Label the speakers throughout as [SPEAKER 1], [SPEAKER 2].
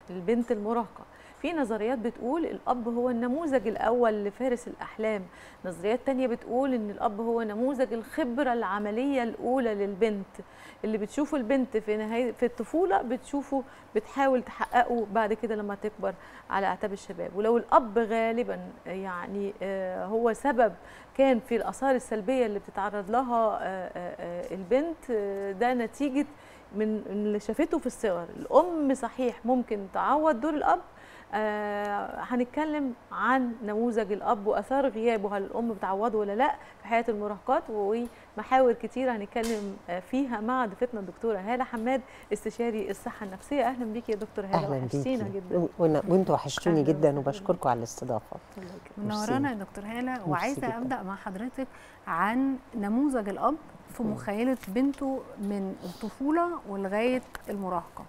[SPEAKER 1] البنت المراهقه في نظريات بتقول الاب هو النموذج الاول لفارس الاحلام نظريات تانية بتقول ان الاب هو نموذج الخبره العمليه الاولى للبنت اللي بتشوفه البنت في نهايه في الطفوله بتشوفه بتحاول تحققه بعد كده لما تكبر على اعتاب الشباب ولو الاب غالبا يعني آه، هو سبب كان في الاثار السلبيه اللي بتتعرض لها آه، آه، البنت آه، ده نتيجه من اللي شافته في الصغر الام صحيح ممكن تعوض دور الاب آه هنتكلم عن نموذج الاب واثار غيابه هل الام بتعوضه ولا لا في حياه المراهقات ومحاور كتيره هنتكلم آه، فيها مع ضيفتنا الدكتوره هاله حماد استشاري الصحه النفسيه اهلا بيكي يا دكتوره هاله
[SPEAKER 2] اهلا
[SPEAKER 1] وحشتينا
[SPEAKER 2] بيكي
[SPEAKER 1] جدا
[SPEAKER 2] وأنا- وانتوا وحشتوني
[SPEAKER 1] أهلاً
[SPEAKER 2] جدا
[SPEAKER 1] وسهلاً.
[SPEAKER 2] وبشكركم على الاستضافه
[SPEAKER 1] الله يكرمك.
[SPEAKER 3] منورانا يا دكتور هاله
[SPEAKER 2] ميرسي
[SPEAKER 3] وعايزه
[SPEAKER 2] جداً.
[SPEAKER 3] ابدا مع حضرتك عن نموذج الاب في
[SPEAKER 2] مم.
[SPEAKER 3] مخيله بنته من الطفوله ولغايه المراهقه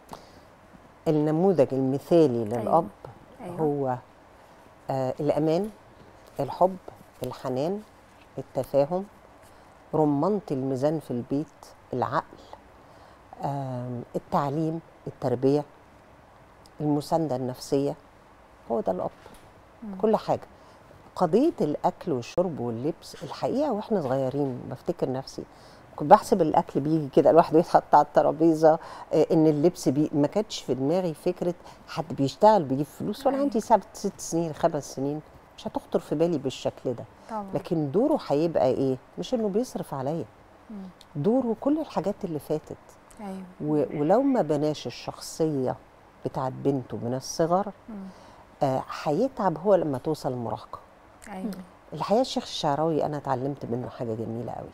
[SPEAKER 2] النموذج المثالي للاب
[SPEAKER 3] أيوة.
[SPEAKER 2] هو آه الامان الحب الحنان التفاهم رمانة الميزان في البيت العقل آم، التعليم التربية المساندة النفسية هو ده الأب
[SPEAKER 3] مم.
[SPEAKER 2] كل حاجة قضية الأكل والشرب واللبس الحقيقة وإحنا صغيرين بفتكر نفسي كنت بحسب الأكل بيجي كده الواحد يتحط على الترابيزة آه، إن اللبس بي ما كانتش في دماغي فكرة حد بيشتغل بيجيب فلوس وأنا
[SPEAKER 3] أيوة.
[SPEAKER 2] عندي سبع ست سنين خمس سنين مش هتخطر في بالي بالشكل ده
[SPEAKER 3] طبعا
[SPEAKER 2] لكن دوره هيبقى إيه؟ مش إنه بيصرف عليا
[SPEAKER 3] مم.
[SPEAKER 2] دوره كل الحاجات اللي فاتت
[SPEAKER 3] ايوه
[SPEAKER 2] و- ولو ما بناش الشخصية بتاعت بنته من الصغر
[SPEAKER 3] مم.
[SPEAKER 2] آه، هيتعب هو لما توصل المراهقة
[SPEAKER 3] ايوه
[SPEAKER 2] الحقيقة الشيخ الشعراوي أنا اتعلمت منه حاجة جميلة قوي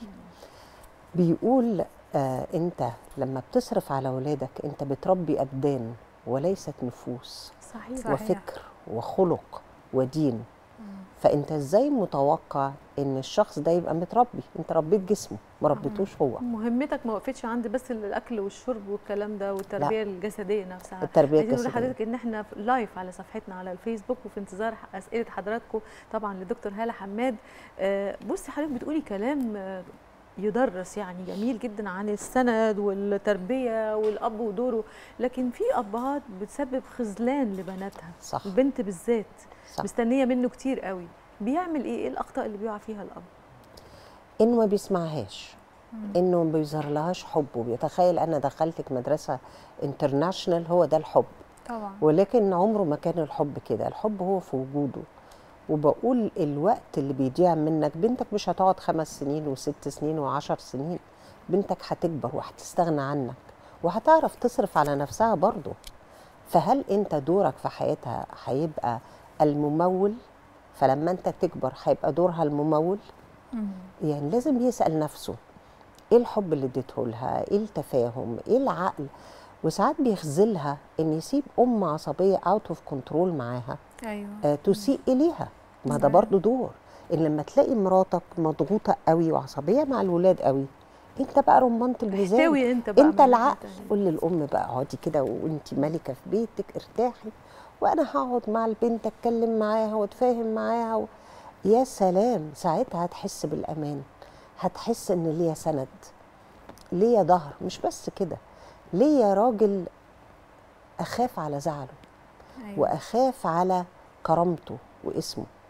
[SPEAKER 2] بيقول آه أنت لما بتصرف على ولادك أنت بتربي أبدان وليست نفوس
[SPEAKER 1] صحيح
[SPEAKER 3] صح. صحيح.
[SPEAKER 2] وفكر وخلق ودين
[SPEAKER 3] مم.
[SPEAKER 2] فأنت إزاي متوقع إن الشخص ده يبقى متربي أنت ربيت جسمه ما ربيتوش هو
[SPEAKER 1] مهمتك ما وقفتش عند بس الاكل والشرب والكلام ده والتربيه الجسديه نفسها
[SPEAKER 2] التربية
[SPEAKER 1] عايزين نقول
[SPEAKER 2] الجسدية
[SPEAKER 1] لحضرتك ان احنا في- لايف على صفحتنا على الفيسبوك وفي انتظار ح- اسئله حضراتكم طبعا للدكتور هاله حماد آه، بصي حضرتك بتقولي كلام آه، يدرس يعني جميل جدا عن السند والتربيه والاب ودوره لكن في ابهات بتسبب خذلان لبناتها
[SPEAKER 2] صح
[SPEAKER 1] البنت بالذات
[SPEAKER 2] صح
[SPEAKER 1] مستنيه منه كتير قوي بيعمل ايه ايه الاخطاء اللي بيقع فيها الاب
[SPEAKER 2] انه ما بيسمعهاش
[SPEAKER 3] مم.
[SPEAKER 2] انه ما بيظهر لهاش حب وبيتخيل انا دخلتك مدرسه انترناشونال هو ده الحب
[SPEAKER 3] طبعا
[SPEAKER 2] ولكن عمره ما كان الحب كده الحب هو في وجوده وبقول الوقت اللي بيضيع منك بنتك مش هتقعد خمس سنين وست سنين وعشر سنين بنتك هتكبر وهتستغنى عنك وهتعرف تصرف على نفسها برضه فهل انت دورك في حياتها هيبقى الممول فلما انت تكبر هيبقى دورها الممول
[SPEAKER 3] مم.
[SPEAKER 2] يعني لازم يسأل نفسه ايه الحب اللي اديته لها ايه التفاهم ايه العقل وساعات بيخذلها ان يسيب ام عصبيه اوت اوف كنترول معاها
[SPEAKER 3] ايوه
[SPEAKER 2] آه تسيء اليها ما ده
[SPEAKER 3] صحيح.
[SPEAKER 2] برضو دور ان لما تلاقي مراتك مضغوطه قوي وعصبيه مع الولاد قوي انت بقى رمانه الميزان
[SPEAKER 1] احتوي انت بقى
[SPEAKER 2] انت
[SPEAKER 1] من
[SPEAKER 2] العقل
[SPEAKER 1] الناحية
[SPEAKER 2] قول للام بقى اقعدي كده وانت ملكه في بيتك ارتاحي وانا هقعد مع البنت اتكلم معاها واتفاهم معاها و... يا سلام ساعتها هتحس بالامان هتحس ان ليا سند ليا ظهر مش بس كده ليا راجل اخاف على زعله
[SPEAKER 3] ايوه
[SPEAKER 2] واخاف على كرامته واسمه